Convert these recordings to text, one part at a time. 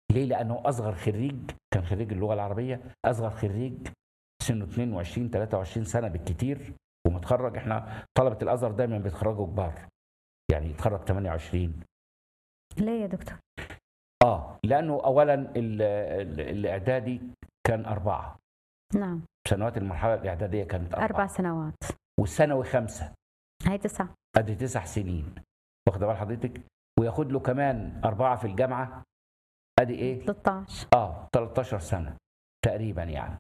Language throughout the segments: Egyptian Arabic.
ليه؟ لانه اصغر خريج كان خريج اللغه العربيه اصغر خريج سنه 22 23 سنه بالكتير ومتخرج احنا طلبه الازهر دايما بيتخرجوا كبار يعني يتخرج 28 ليه يا دكتور؟ اه لانه اولا ال- ال- الاعدادي كان اربعه نعم سنوات المرحله الاعداديه كانت اربعه أربع سنوات والثانوي خمسه هاي تسعة ادي تسع سنين واخد بال حضرتك وياخد له كمان اربعه في الجامعه ادي ايه 13 اه 13 سنه تقريبا يعني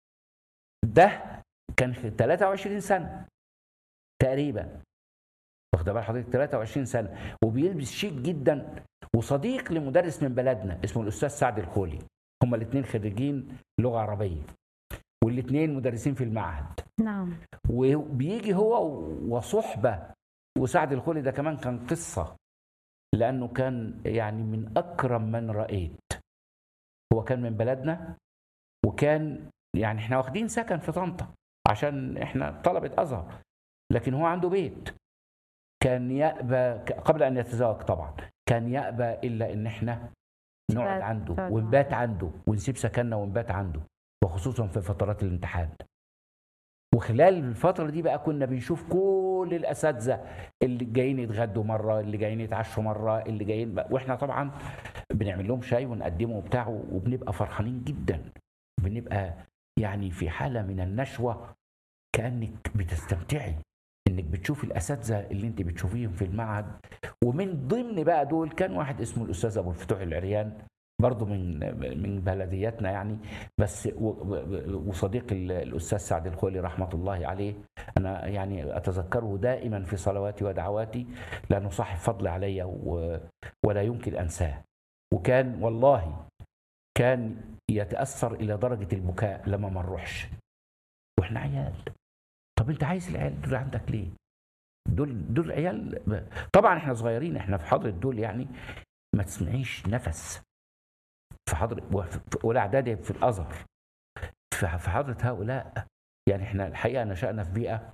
ده كان في 23 سنه تقريبا واخد بال حضرتك 23 سنه وبيلبس شيك جدا وصديق لمدرس من بلدنا اسمه الاستاذ سعد الخولي هما الاثنين خريجين لغه عربيه والاثنين مدرسين في المعهد نعم وبيجي هو وصحبه وسعد الخولي ده كمان كان قصه لانه كان يعني من اكرم من رايت هو كان من بلدنا وكان يعني احنا واخدين سكن في طنطا عشان احنا طلبه ازهر لكن هو عنده بيت كان يأبى قبل ان يتزوج طبعا كان يأبى الا ان احنا نقعد تبات- عنده تقعد ونبات عنده ونسيب سكننا ونبات عنده وخصوصا في فترات الامتحان وخلال الفترة دي بقى كنا بنشوف كل الأساتذة اللي جايين يتغدوا مرة اللي جايين يتعشوا مرة اللي جايين بقى وإحنا طبعا بنعمل لهم شاي ونقدمه وبتاع وبنبقى فرحانين جدا بنبقى يعني في حالة من النشوة كأنك بتستمتعي انك بتشوفي الاساتذه اللي انت بتشوفيهم في المعهد ومن ضمن بقى دول كان واحد اسمه الاستاذ ابو الفتوح العريان برضه من من بلدياتنا يعني بس و- و- وصديق ال- الاستاذ سعد الخولي رحمه الله عليه انا يعني اتذكره دائما في صلواتي ودعواتي لانه صاحب فضل علي و- ولا يمكن انساه وكان والله كان يتاثر الى درجه البكاء لما ما نروحش واحنا عيال طب انت عايز العيال دول عندك ليه؟ دول دول عيال طبعا احنا صغيرين احنا في حضره دول يعني ما تسمعيش نفس في حضره وفي اولى اعدادي في الازهر في في حضره هؤلاء يعني احنا الحقيقه نشأنا في بيئه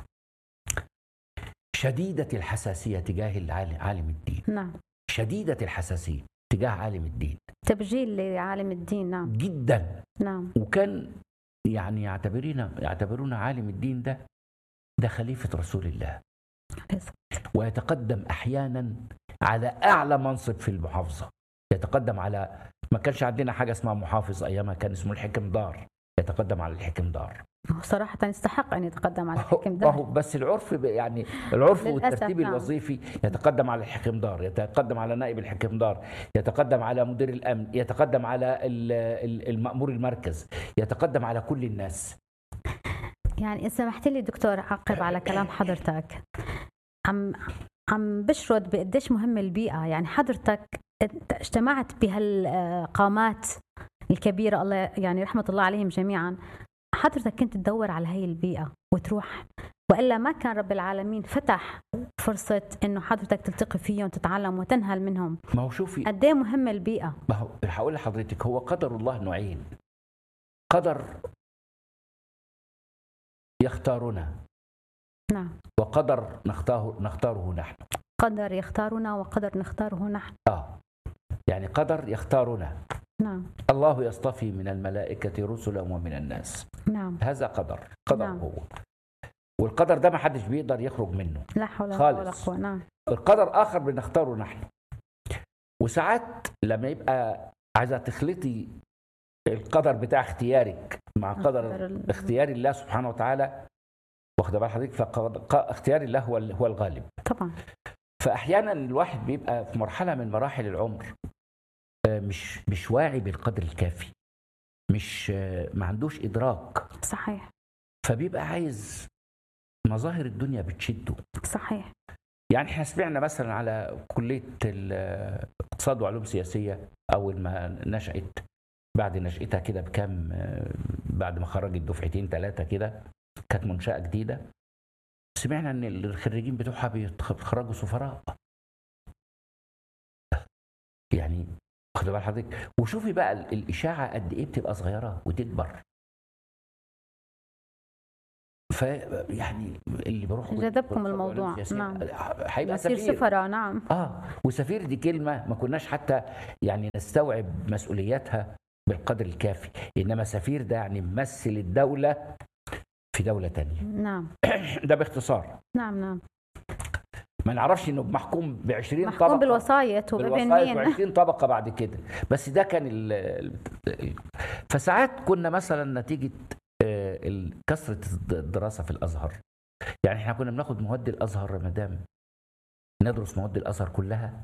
شديده الحساسيه تجاه العالم عالم الدين نعم شديده الحساسيه تجاه عالم الدين تبجيل لعالم الدين نعم جدا نعم وكان يعني يعتبرنا يعتبرون عالم الدين ده ده خليفه رسول الله ويتقدم احيانا على اعلى منصب في المحافظه يتقدم على ما كانش عندنا حاجه اسمها محافظ ايامها كان اسمه الحكم دار يتقدم على الحكم دار هو صراحة يستحق أن يتقدم على الحكم ما ده هو بس العرف ب- يعني العرف للأسف والترتيب نعم. الوظيفي يتقدم على الحكم دار يتقدم على نائب الحكم دار يتقدم على مدير الامن يتقدم على ال- ال- المأمور المركز يتقدم على كل الناس يعني إن سمحت لي دكتور أعقب على كلام حضرتك عم عم بشرد بقديش مهمة البيئة يعني حضرتك ات- اجتمعت بهالقامات الكبيرة الله يعني رحمة الله عليهم جميعا حضرتك كنت تدور على هاي البيئة وتروح وإلا ما كان رب العالمين فتح فرصة إنه حضرتك تلتقي فيهم وتتعلم وتنهل منهم ما هو شوفي قد ايه مهمة البيئة ما هو هقول لحضرتك هو قدر الله نوعين قدر يختارنا نعم وقدر نختاره نختاره نحن قدر يختارنا وقدر نختاره نحن اه يعني قدر يختارنا نعم الله يصطفي من الملائكة رسلا ومن الناس نعم هذا قدر قدر نعم. هو والقدر ده ما حدش بيقدر يخرج منه لا حول ولا خالص. قوة نعم القدر آخر بنختاره نحن وساعات لما يبقى عايزة تخلطي القدر بتاع اختيارك مع القدر قدر ال- اختيار الله سبحانه وتعالى واخد بال حضرتك فاختيار الله هو هو الغالب طبعا فاحيانا الواحد بيبقى في مرحله من مراحل العمر آه، مش مش واعي بالقدر الكافي مش آه، ما عندوش ادراك صحيح فبيبقى عايز مظاهر الدنيا بتشده صحيح يعني احنا سمعنا مثلا على كليه الاقتصاد وعلوم سياسيه اول ما نشات بعد نشاتها كده بكام آه، بعد ما خرجت دفعتين ثلاثه كده كانت منشاه جديده سمعنا ان الخريجين بتوعها بيتخرجوا سفراء يعني واخد بال حضرتك وشوفي بقى ال- الاشاعه قد ايه بتبقى صغيره وتكبر ف يعني اللي بروح جذبكم الموضوع، نعم. هيبقى يصير سفير سفراء نعم اه وسفير دي كلمه ما كناش حتى يعني نستوعب مسؤولياتها بالقدر الكافي انما سفير ده يعني ممثل الدوله في دوله تانية نعم ده باختصار نعم نعم ما نعرفش انه محكوم ب 20 طبقه محكوم بالوصاية وابن بالوسائط مين و20 طبقه بعد كده بس ده كان ال ال- فساعات كنا مثلا نتيجه آه، ال- كثره الدراسه في الازهر يعني احنا كنا بناخد مواد الازهر يا مدام ندرس مواد الازهر كلها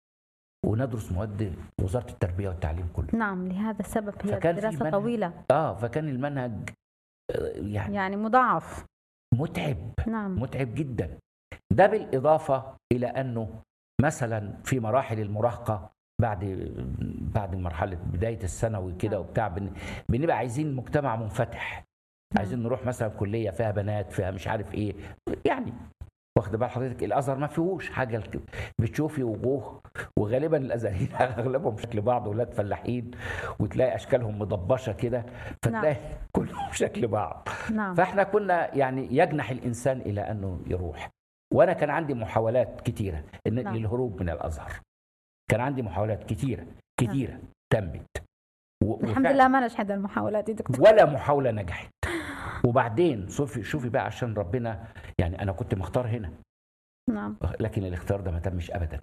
وندرس مواد وزاره التربيه والتعليم كله نعم لهذا السبب هي فكان في دراسة منهج- طويلة اه فكان المنهج آه، يعني يعني مضاعف متعب نعم متعب جدا ده بالإضافة إلى أنه مثلا في مراحل المراهقة بعد بعد مرحلة بداية الثانوي كده وبتاع بن- بنبقى عايزين مجتمع منفتح عايزين نروح مثلا كلية فيها بنات فيها مش عارف ايه يعني واخد بال حضرتك الازهر ما فيهوش حاجه كده. بتشوفي وجوه وغالبا الازهريين اغلبهم شكل بعض ولاد فلاحين وتلاقي اشكالهم مضبشه كده فتلاقي كلهم شكل بعض نعم فاحنا كنا يعني يجنح الانسان الى انه يروح وانا كان عندي محاولات كتيره إن نعم. للهروب من الازهر كان عندي محاولات كتيره كتيره تمت و- الحمد وفعلا لله ما نجحت المحاولات يا دكتور ولا محاوله نجحت وبعدين شوفي شوفي بقى عشان ربنا يعني انا كنت مختار هنا نعم لكن الاختيار ده ما تمش ابدا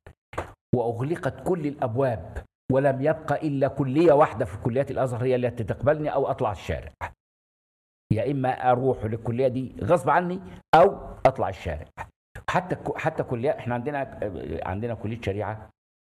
واغلقت كل الابواب ولم يبقى الا كليه واحده في كليات الازهر هي التي تقبلني او اطلع الشارع يا اما اروح للكليه دي غصب عني او اطلع الشارع حتى حتى كليه احنا عندنا عندنا كليه شريعه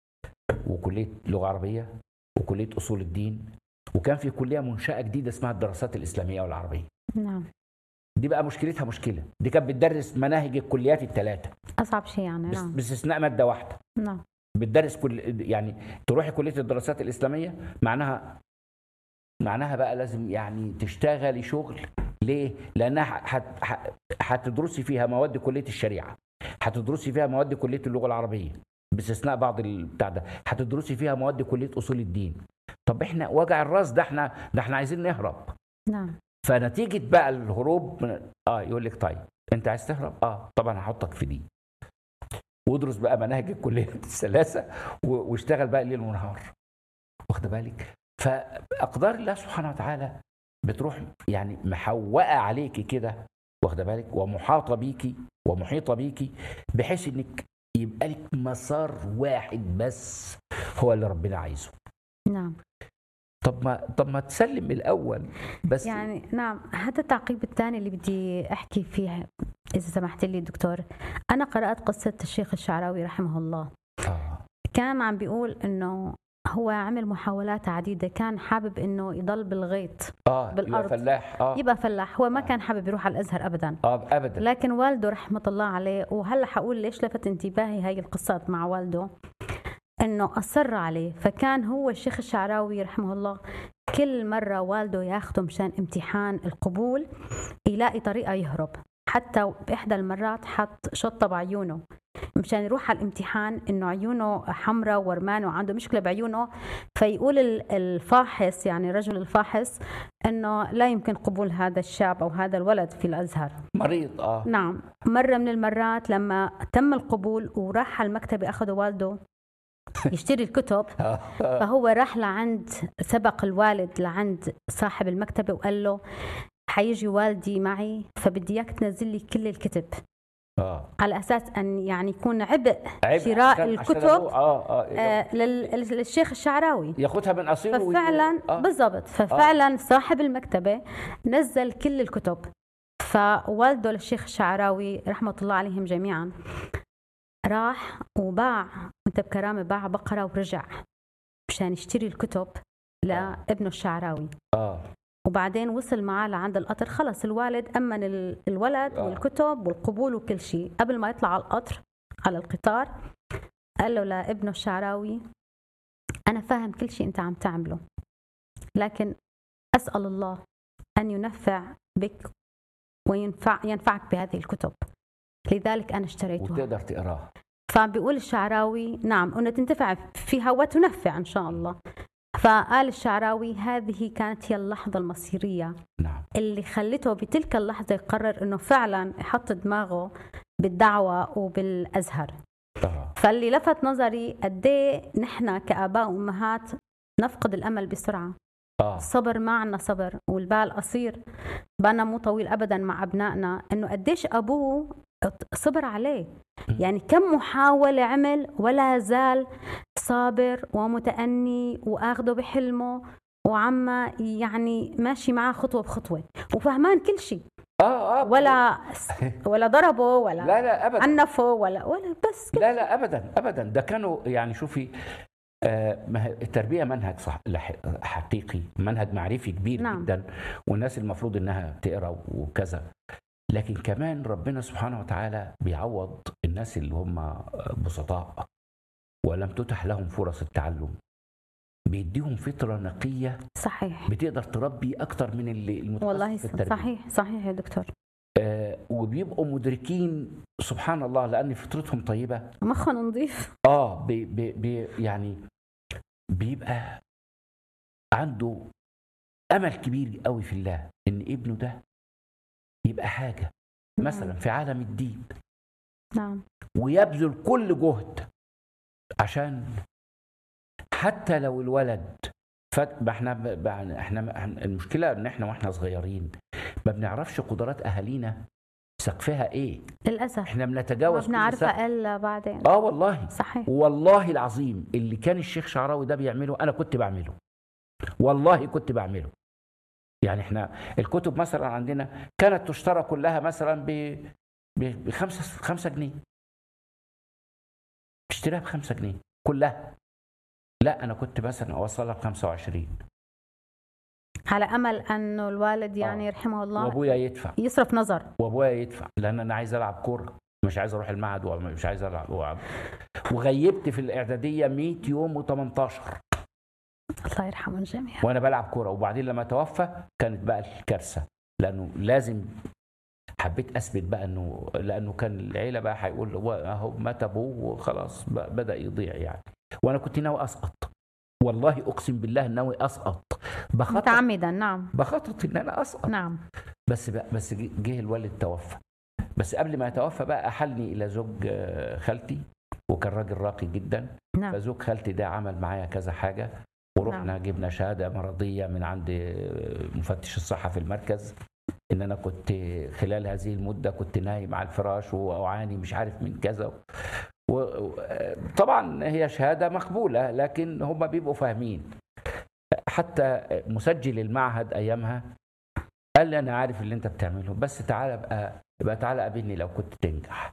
وكليه لغه عربيه وكليه اصول الدين وكان في كليه منشاه جديده اسمها الدراسات الاسلاميه والعربيه نعم دي بقى مشكلتها مشكله دي كانت بتدرس مناهج الكليات الثلاثه أصعب شيء يعني بس- نعم باستثناء ماده واحده نعم بتدرس كل يعني تروحي كليه الدراسات الاسلاميه معناها معناها بقى لازم يعني تشتغلي شغل ليه؟ لانها هت- هت- هتدرسي فيها مواد كليه الشريعه هتدرسي فيها مواد كليه اللغه العربيه باستثناء بعض البتاع ده هتدرسي فيها مواد كليه اصول الدين طب احنا وجع الراس ده احنا ده احنا عايزين نهرب نعم فنتيجه بقى الهروب من اه يقول لك طيب انت عايز تهرب اه طبعا هحطك في دي وادرس بقى مناهج الكليه الثلاثه و- واشتغل بقى ليل ونهار واخد بالك فاقدار الله سبحانه وتعالى بتروح يعني محوقه عليكي كده واخده بالك ومحاطه بيكي ومحيطه بيكي بحيث انك يبقى لك مسار واحد بس هو اللي ربنا عايزه نعم طب ما طب ما تسلم من الاول بس يعني نعم هذا التعقيب الثاني اللي بدي احكي فيه اذا سمحت لي دكتور انا قرات قصه الشيخ الشعراوي رحمه الله آه. كان عم بيقول انه هو عمل محاولات عديده كان حابب انه يضل بالغيط اه بالأرض. يبقى فلاح اه يبقى فلاح هو ما كان حابب يروح على الازهر ابدا اه ابدا لكن والده رحمه الله عليه وهلا حقول ليش لفت انتباهي هاي القصات مع والده انه اصر عليه فكان هو الشيخ الشعراوي رحمه الله كل مره والده ياخده مشان امتحان القبول يلاقي طريقه يهرب حتى باحدى المرات حط شطه بعيونه مشان يروح على الامتحان انه عيونه حمراء ورمان وعنده مشكله بعيونه فيقول ال- الفاحص يعني رجل الفاحص انه لا يمكن قبول هذا الشاب او هذا الولد في الازهر مريض اه نعم مرة من المرات لما تم القبول وراح على المكتبة أخذه والده يشتري الكتب آه. فهو راح لعند سبق الوالد لعند صاحب المكتبة وقال له حيجي والدي معي فبدي اياك تنزل لي كل الكتب اه على اساس ان يعني يكون عبء عيب شراء عشان- عشان الكتب أبوه- اه اه آه لل- للشيخ الشعراوي ياخدها من اصيله وي- ففعلا آه. بالضبط ففعلا صاحب المكتبة نزل كل الكتب فوالده للشيخ الشعراوي رحمة الله عليهم جميعا راح وباع انت بكرامة باع بقرة ورجع مشان يشتري الكتب لابنه الشعراوي اه وبعدين وصل معاه لعند القطر خلص الوالد أمن ال- الولد آه. والكتب والقبول وكل شيء قبل ما يطلع على القطر على القطار قال له لابنه الشعراوي أنا فاهم كل شيء أنت عم تعمله لكن أسأل الله أن ينفع بك وينفع ينفعك بهذه الكتب لذلك أنا اشتريتها وتقدر تقراه فبيقول الشعراوي نعم أنه تنتفع فيها وتنفع إن شاء الله فقال الشعراوي هذه كانت هي اللحظة المصيرية نعم اللي خلته بتلك اللحظة يقرر انه فعلا يحط دماغه بالدعوة وبالازهر اه فاللي لفت نظري قد ايه نحن كاباء وامهات نفقد الامل بسرعه اه الصبر ما عنا صبر والبال قصير بالنا مو طويل ابدا مع ابنائنا انه قديش ابوه صبر عليه يعني كم محاولة عمل ولا زال صابر ومتأني وآخده بحلمه وعم يعني ماشي معاه خطوة بخطوة وفهمان كل شيء اه اه ولا ولا ضربه ولا لا لا ابدا عنفه ولا ولا بس كده لا لا ابدا ابدا ده كانوا يعني شوفي آه ما هي التربيه منهج صح لح- حقيقي منهج معرفي كبير نعم. جدا والناس المفروض انها تقرا وكذا لكن كمان ربنا سبحانه وتعالى بيعوض الناس اللي هم بسطاء ولم تتح لهم فرص التعلم بيديهم فطره نقيه صحيح بتقدر تربي اكتر من اللي المتخصص والله في التربيه صحيح صحيح يا دكتور آه وبيبقوا مدركين سبحان الله لان فطرتهم طيبه مخهم نظيف اه بي بي بي يعني بيبقى عنده امل كبير قوي في الله ان ابنه ده يبقى حاجه مثلا في عالم الدين نعم ويبذل كل جهد عشان حتى لو الولد فات ما احنا ب- ب- احنا إحنا- المشكله ان احنا واحنا صغيرين ما بنعرفش قدرات اهالينا سقفها ايه للاسف احنا ما بنتجاوز كل سقف. بنعرفها الا بعدين اه والله صحيح والله العظيم اللي كان الشيخ شعراوي ده بيعمله انا كنت بعمله والله كنت بعمله يعني احنا الكتب مثلا عندنا كانت تشترى كلها مثلا ب ب- بخمسة خمسة جنيه اشتريها بخمسة جنيه كلها لا انا كنت مثلا اوصلها ب 25 على امل انه الوالد يعني آه. يرحمه الله وابويا يدفع يصرف نظر وابويا يدفع لان انا عايز العب كوره مش عايز اروح المعهد ومش عايز العب وألعب. وغيبت في الاعداديه 100 يوم و18 الله يرحمه الجميع وانا بلعب كوره وبعدين لما توفى كانت بقى الكارثه لانه لازم حبيت اثبت بقى انه لانه كان العيله بقى هيقول هو اهو مات ابوه وخلاص بقى بدا يضيع يعني وانا كنت ناوي اسقط والله اقسم بالله ناوي اسقط بخطط متعمدا نعم بخطط ان انا اسقط نعم بس بقى بس جه جه الوالد توفى بس قبل ما يتوفى بقى احلني الى زوج آه، خالتي وكان راجل راقي جدا نعم فزوج خالتي ده عمل معايا كذا حاجه ورحنا جبنا شهاده مرضيه من عند مفتش الصحه في المركز ان انا كنت خلال هذه المده كنت نايم على الفراش واعاني مش عارف من كذا وطبعا هي شهاده مقبوله لكن هم بيبقوا فاهمين حتى مسجل المعهد ايامها قال لي انا عارف اللي انت بتعمله بس تعالى بقى يبقى تعالى قابلني لو كنت تنجح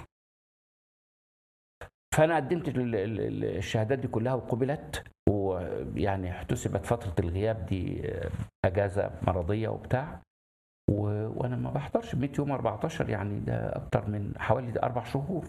فانا قدمت ال- ال- ال- الشهادات دي كلها وقبلت ويعني احتسبت فتره الغياب دي آه، اجازه مرضيه وبتاع و... وانا ما بحضرش 100 يوم 14 يعني ده اكتر من حوالي اربع شهور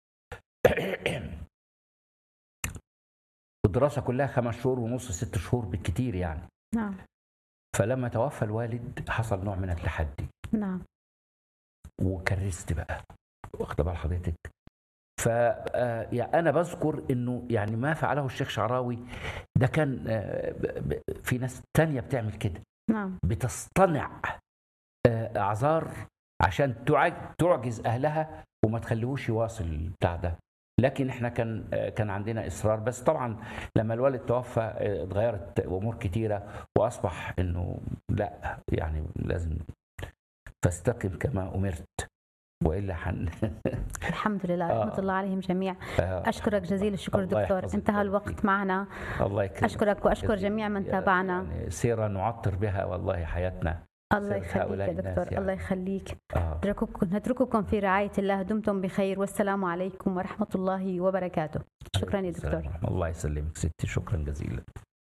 الدراسه كلها خمس شهور ونص ست شهور بالكتير يعني نعم فلما توفى الوالد حصل نوع من التحدي نعم وكرست بقى واخده بال حضرتك ف آه، يعني انا بذكر انه يعني ما فعله الشيخ شعراوي ده كان آه، ب- ب- في ناس تانية بتعمل كده نعم بتصطنع آه، اعذار عشان تعج- تعجز اهلها وما تخليهوش يواصل بتاع ده لكن احنا كان آه، كان عندنا اصرار بس طبعا لما الوالد توفى آه، اتغيرت امور كتيره واصبح انه لا يعني لازم فاستقم كما امرت والا حن الحمد لله آه. رحمه الله عليهم جميع آه، اشكرك جزيل الشكر الله دكتور يحفظك انتهى ويبارك الوقت فيك. معنا الله يكرمك اشكرك واشكر جزيلا. جميع من يعني- تابعنا يعني سيره نعطر بها والله حياتنا الله سيرة يخليك هؤلاء يا الناس دكتور يعني. الله يخليك آه. نترككم نترككم في رعايه الله دمتم بخير والسلام عليكم ورحمه الله وبركاته شكرا يا السلام دكتور ورحمة الله يسلمك ستي شكرا جزيلا